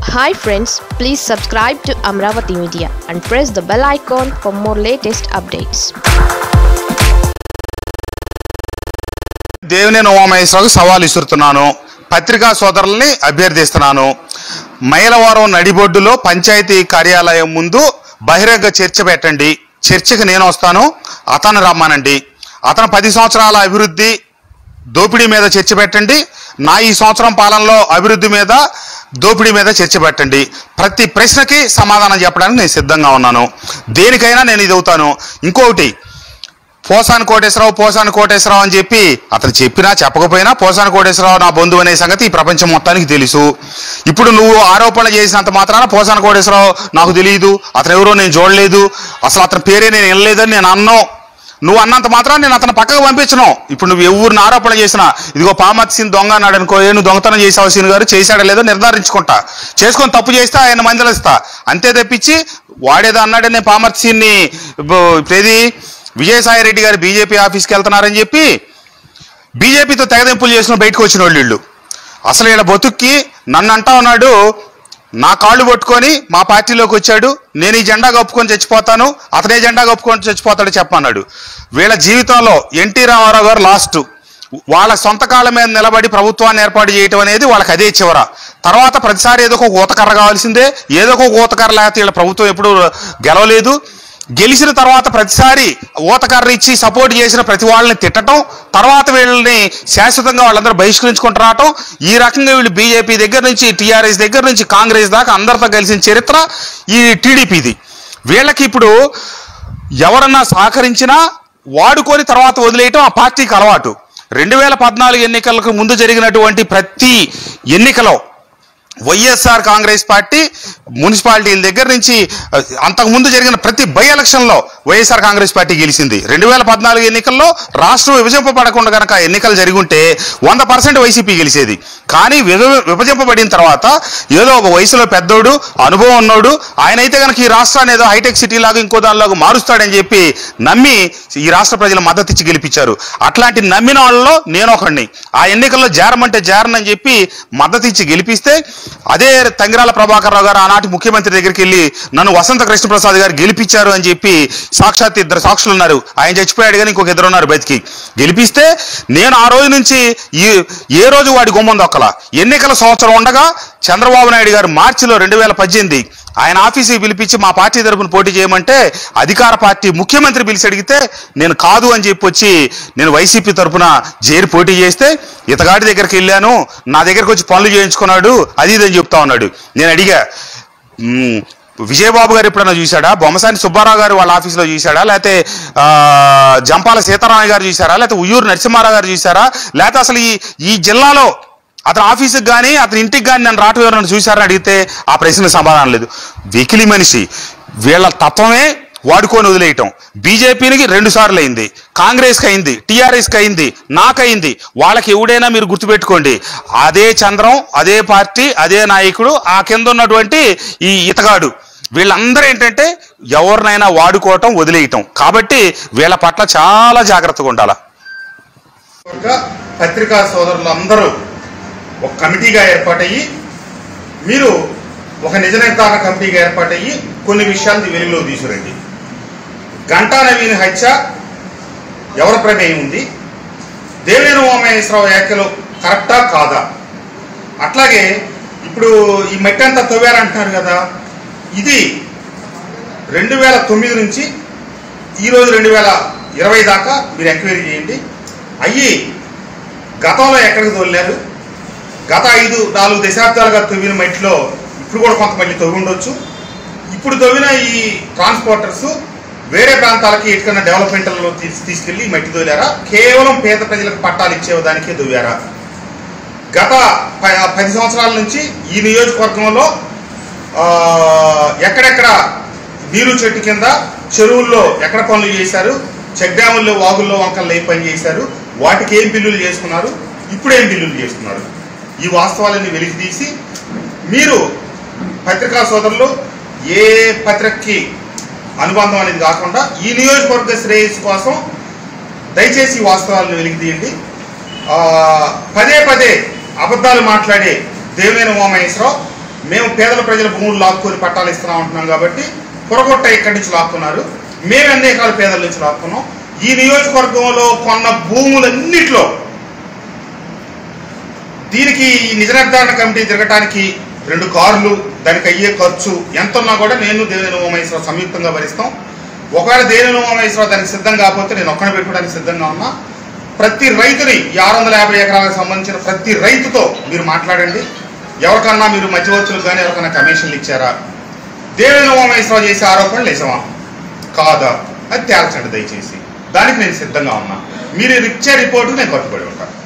hi friends please subscribe to Amaravati media and press the bell icon for more latest updates Devineni Umamaheswara Rao సవాల్ ఇస్తున్నాను పత్రికా సోదరుల్ని అభ్యర్థిస్తున్నాను మైలవరం నడిబొడ్డులో పంచాయతీ కార్యాలయం ముందు బహిరంగ చర్చ పెట్టండి చర్చకి నేను వస్తాను అతను రమ్మనండి అతను పది సంవత్సరాల అభివృద్ధి దోపిడీ మీద చర్చ పెట్టండి నా ఈ సంవత్సరం పాలనలో అభివృద్ధి మీద దోపిడీ మీద చర్చ పెట్టండి ప్రతి ప్రశ్నకి సమాధానం చెప్పడానికి నేను సిద్ధంగా ఉన్నాను దేనికైనా నేను ఇది అవుతాను ఇంకొకటి పోసాని కోటేశ్వరరావు పోసాని కోటేశ్వరరావు అని చెప్పి అతను చెప్పినా చెప్పకపోయినా పోసాని కోటేశ్వరరావు నా బంధువు అనే సంగతి ఈ ప్రపంచం మొత్తానికి తెలుసు ఇప్పుడు నువ్వు ఆరోపణలు చేసినంత మాత్రాన పోసాని కోటేశ్వరరావు నాకు తెలియదు అతను ఎవరో నేను చూడలేదు అసలు అతని పేరే నేను వినలేదని నేను అన్నాను నువ్వు అన్నంత మాత్రం నేను అతను పక్కకు పంపించను ఇప్పుడు నువ్వు ఎవరిని ఆరోపణ చేసినా ఇదిగో పామత్ సీన్ దొంగ అన్నాడు అనుకో ఏ నువ్వు దొంగతనం చేసావు సీన్ గారు చేశాడో లేదో నిర్ధారించుకుంటా చేసుకొని తప్పు చేస్తే ఆయన మందలిస్తా అంతే తప్పించి వాడేదో అన్నాడనే పామత్ సీన్ని ఏది విజయసాయి రెడ్డి గారు బీజేపీ ఆఫీస్కి వెళ్తున్నారని చెప్పి బీజేపీతో తెగదెంపులు చేసిన బయటకు వచ్చిన వాళ్ళు వీళ్ళు అసలు ఈడ బతుక్కి నన్ను అంటా ఉన్నాడు నా కాళ్ళు పట్టుకొని మా పార్టీలోకి వచ్చాడు నేను ఈ జెండా కప్పుకొని చచ్చిపోతాను అతనే జెండా కప్పుకొని చచ్చిపోతాడు చెప్పన్నాడు వీళ్ళ జీవితంలో ఎన్టీ రామారావు గారు లాస్ట్ వాళ్ళ సొంత కాళ్ళ మీద నిలబడి ప్రభుత్వాన్ని ఏర్పాటు చేయటం అనేది వాళ్ళకి అదే చివర తర్వాత ప్రతిసారి ఏదో ఒక ఊతకర్ర కావాల్సిందే ఏదో ఒక ఊతకర్ర లేకపోతే వీళ్ళ ప్రభుత్వం ఎప్పుడు గెలవలేదు గెలిచిన తర్వాత ప్రతిసారి ఊతకర్ర ఇచ్చి సపోర్ట్ చేసిన ప్రతి వాళ్ళని తిట్టడం తర్వాత వీళ్ళని శాశ్వతంగా వాళ్ళందరూ బహిష్కరించుకుంటూ రావటం ఈ రకంగా వీళ్ళు బీజేపీ దగ్గర నుంచి టీఆర్ఎస్ దగ్గర నుంచి కాంగ్రెస్ దాకా అందరితో కలిసిన చరిత్ర ఈ టీడీపీది వీళ్ళకి ఇప్పుడు ఎవరన్నా సహకరించినా వాడుకొని తర్వాత వదిలేయటం ఆ పార్టీకి అలవాటు రెండు వేల పద్నాలుగు ఎన్నికలకు ముందు జరిగినటువంటి ప్రతి ఎన్నికలో వైఎస్ఆర్ కాంగ్రెస్ పార్టీ మున్సిపాలిటీల దగ్గర నుంచి అహ్, అంతకుముందు జరిగిన ప్రతి బై ఎలక్షన్లో వైఎస్ఆర్ కాంగ్రెస్ పార్టీ గెలిచింది రెండు వేల పద్నాలుగు ఎన్నికల్లో రాష్ట్రం విభజింపబడకుండా కనుక ఎన్నికలు జరిగుంటే వంద పర్సెంట్ వైసీపీ గెలిచేది కానీ విభ- విభజింపబడిన తర్వాత ఏదో ఒక వయసులో పెద్దోడు అనుభవం ఉన్నోడు ఆయన అయితే కనుక ఈ రాష్ట్రాన్ని ఏదో హైటెక్ సిటీ లాగా ఇంకో దానిలాగా మారుస్తాడని చెప్పి నమ్మి ఈ రాష్ట్ర ప్రజలు మద్దతు ఇచ్చి గెలిపించారు అట్లాంటి నమ్మిన వాళ్ళలో నేను ఒకడిని ఆ ఎన్నికల్లో జారమంటే జారనని చెప్పి మద్దతు ఇచ్చి గెలిపిస్తే అదే తంగిరాల ప్రభాకర్ రావు గారు ఆనాటి ముఖ్యమంత్రి దగ్గరికి వెళ్ళి నన్ను వసంత కృష్ణప్రసాద్ గారు గెలిపించారు అని చెప్పి సాక్షాత్ ఇద్దరు సాక్షులు ఉన్నారు ఆయన చచ్చిపోయాడు కానీ ఇంకొక ఇద్దరు ఉన్నారు బతికి గెలిపిస్తే నేను ఆ రోజు నుంచి ఈ ఏ రోజు వాడి గుమ్మం దొక్కల ఎన్నికల సంవత్సరం ఉండగా చంద్రబాబు నాయుడు గారు మార్చిలో రెండు వేల పద్దెనిమిది ఆయన ఆఫీస్కి పిలిపించి మా పార్టీ తరపున పోటీ చేయమంటే అధికార పార్టీ ముఖ్యమంత్రి పిలిచి అడిగితే నేను కాదు అని చెప్పి వచ్చి నేను వైసీపీ తరపున జైలు పోటీ చేస్తే ఇతగాడి దగ్గరికి వెళ్ళాను నా దగ్గరికి వచ్చి పనులు చేయించుకున్నాడు అది ఇది అని చెప్తా ఉన్నాడు నేను అడిగా "మ్మ్, విజయబాబు గారు ఎప్పుడైనా చూశాడా బొమ్మసాని సుబ్బారావు గారు వాళ్ళ ఆఫీస్లో చూశాడా లేకపోతే ఆ, జంపాల సీతారామయ్య గారు చూశారా లేకపోతే ఉయ్యూరు నరసింహారావు గారు చూశారా లేకపోతే అసలు ఈ ఈ జిల్లాలో అతని ఆఫీస్కి కానీ అతని ఇంటికి కానీ నన్ను రావటం ఎవరైనా చూశారని అడిగితే ఆ ప్రశ్నకు సమాధానం లేదు వెకిలి మనిషి వీళ్ళ తత్వమే వాడుకొని వదిలేయటం బీజేపీకి రెండు సార్లు అయింది కాంగ్రెస్కి అయింది టీఆర్ఎస్కి అయింది నాకయింది వాళ్ళకి ఎవడైనా మీరు గుర్తుపెట్టుకోండి అదే చంద్రం అదే పార్టీ అదే నాయకుడు ఆ కింద ఉన్నటువంటి ఈ ఇతగాడు వీళ్ళందరూ ఏంటంటే ఎవరినైనా వాడుకోవటం వదిలేయటం కాబట్టి వీళ్ళ పట్ల చాలా జాగ్రత్తగా ఉండాలి పత్రికా సోదరులు అందరూ ఒక కమిటీగా ఏర్పాటయ్యి మీరు ఒక నిజ నిర్ధారణ కమిటీగా ఏర్పాటయ్యి కొన్ని విషయాలు వెలుగులో తీసుకురండి గంటా నవీన్ హత్య ఎవరి ప్రమేయం ఉంది దేవేంద్ర ఉమామహేశ్వరరావు వ్యాఖ్యలు కరెక్టా కాదా అట్లాగే ఇప్పుడు ఈ మట్టి అంతా తవ్వారంటున్నారు కదా ఇది రెండు వేల తొమ్మిది నుంచి ఈరోజు రెండు వేల ఇరవై దాకా మీరు ఎంక్వైరీ చేయండి అయ్యి గతంలో ఎక్కడికి తోలారు గత ఐదు నాలుగు దశాబ్దాలుగా తవ్విన మట్టిలో ఇప్పుడు కూడా కొంతమంది తవ్వి ఉండొచ్చు ఇప్పుడు తవ్విన ఈ ట్రాన్స్పోర్టర్స్ వేరే ప్రాంతాలకి ఎటుకన్నా డెవలప్మెంట్లలో తీసి తీసుకెళ్లి ఈ మట్టి తోలారా కేవలం పేద ప్రజలకు పట్టాలు ఇచ్చేదానికే తవ్వారా గత ప- పది సంవత్సరాల నుంచి ఈ నియోజకవర్గంలో ఆ, ఎక్కడెక్కడ నీరు చెట్టు కింద చెరువుల్లో ఎక్కడ పనులు చేశారు చెక్ డ్యాముల్లో వాగుల్లో వంకల్లో ఏ పని చేశారు వాటికి ఏం బిల్లులు చేసుకున్నారు ఇప్పుడు ఏం బిల్లులు చేసుకున్నారు ఈ వాస్తవాలన్నీ వెలికి తీసి మీరు పత్రికా సోదరులు ఏ పత్రికకి అనుబంధం అనేది కాకుండా ఈ నియోజకవర్గ శ్రేయస్సు కోసం దయచేసి ఈ వాస్తవాలను వెలికి తీయండి ఆ, పదే పదే అబద్ధాలు మాట్లాడే దేవినేని ఉమామహేశ్వరరావు మేము పేదల ప్రజల భూములు లాక్కొని పట్టాలు ఇస్తున్నాం అంటున్నాం కాబట్టి పొరగొట్ట ఇక్కడి నుంచి లాక్కున్నారు మేము అన్ని ఎకరాల పేదల నుంచి లాక్కున్నాం ఈ నియోజకవర్గంలో కొన్న భూములన్నిట్లో దీనికి ఈ నిజ నిర్ధారణ కమిటీ తిరగటానికి రెండు కార్లు దానికి అయ్యే ఖర్చు ఎంత ఉన్నా కూడా నేను దేవేంద్ర ఉమేశ్వర సంయుక్తంగా భరిస్తాం ఒకవేళ దేవేంద్ర ఉమేశ్వర దానికి సిద్ధం కాకపోతే నేను ఒక్కన పెట్టుకోవడానికి సిద్ధంగా ఉన్నా ప్రతి రైతుని ఈ ఆరు వందల యాభై ఎకరాలకు సంబంధించిన ప్రతి రైతుతో మీరు మాట్లాడండి ఎవరికన్నా మీరు మధ్యవర్తులకు కానీ ఎవరికన్నా కమిషన్లు ఇచ్చారా దేవేంద్ర ఉమేశ్వర చేసే ఆరోపణలు నిజమా కాదా అది తేల్చండి దయచేసి దానికి నేను సిద్ధంగా ఉన్నా మీరు ఇచ్చే రిపోర్టుకు నేను కట్టుబడి ఉంటాను